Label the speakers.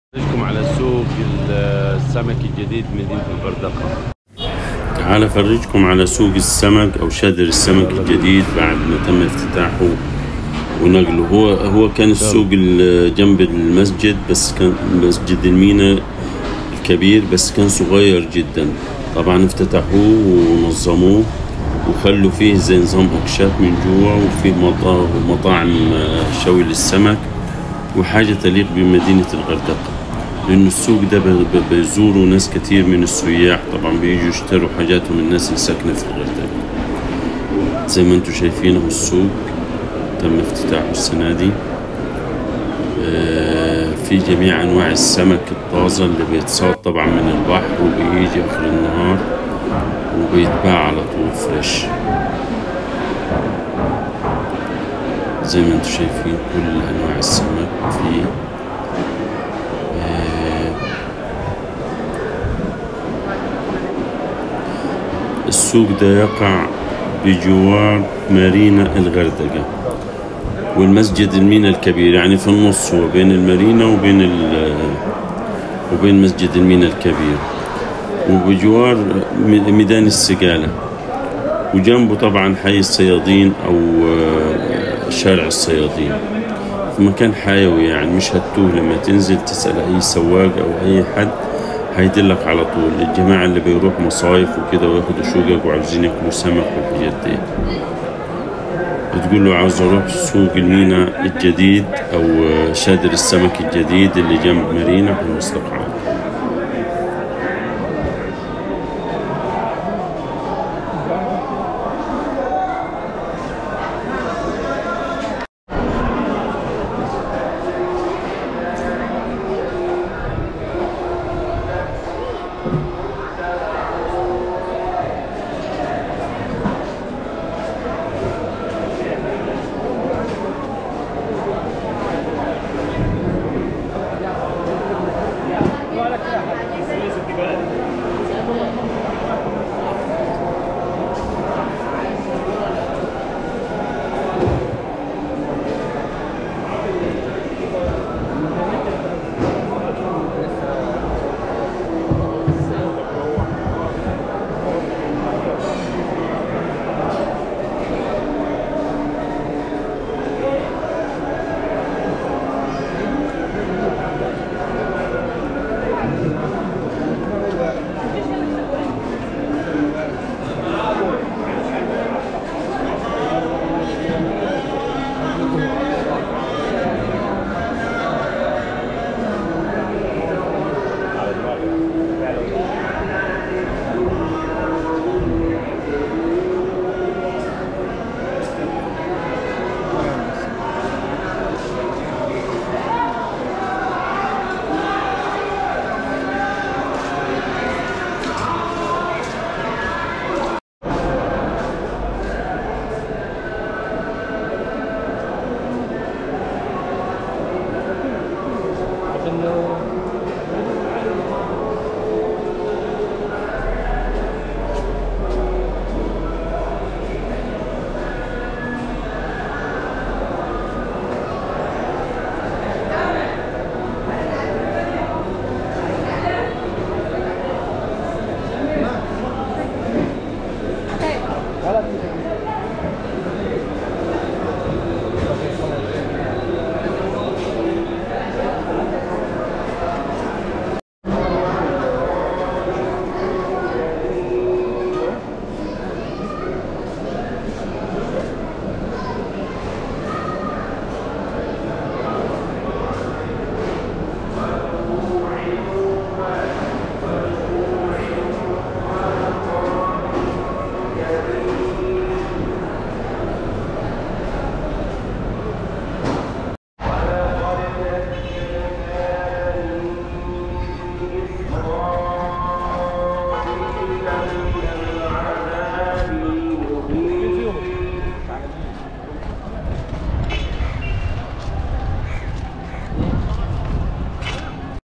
Speaker 1: نشكم على سوق السمك الجديد مدينة الغردقة
Speaker 2: تعال افرجكم على سوق السمك او شادر السمك الجديد بعد ما تم افتتاحه ونقله هو هو كان السوق ال- جنب المسجد بس كان مسجد المينا الكبير بس كان صغير جدا طبعا افتتحوه ونظموه وخلوا فيه زي نظام اكشاك من جوا وفيه مطا- مطاعم آه، شوي للسمك وحاجة تليق بمدينة الغردقة لأن السوق ده ب- ب- بيزوروا ناس كتير من السياح طبعا بيجوا يشتروا حاجاتهم الناس اللي ساكنة في الغردقة زي ما انتم شايفين اهو السوق تم افتتاحه السنة دي آه، في جميع أنواع السمك الطازة اللي بيتصاد طبعا من البحر وبيجي آخر النهار وبيتباع على طول فريش زي ما انتم شايفين كل أنواع السمك فيه آه، السوق ده يقع بجوار مارينا الغردقة والمسجد المينا الكبير يعني في النص هو بين المارينا وبين ال- وبين مسجد المينا الكبير وبجوار م- ميدان السقالة وجنبه طبعا حي الصيادين أو آه، شارع الصيادين في مكان حيوي يعني مش هتوه لما تنزل تسأل أي سواق أو أي حد هيدلك على طول الجماعة اللي بيروح مصايف وكده وياخدوا شقق وعاوزين ياكلوا سمك والحاجات دي بتقول له عاوز اروح سوق المينا الجديد او شادر السمك الجديد اللي جنب مارينا في المستقعد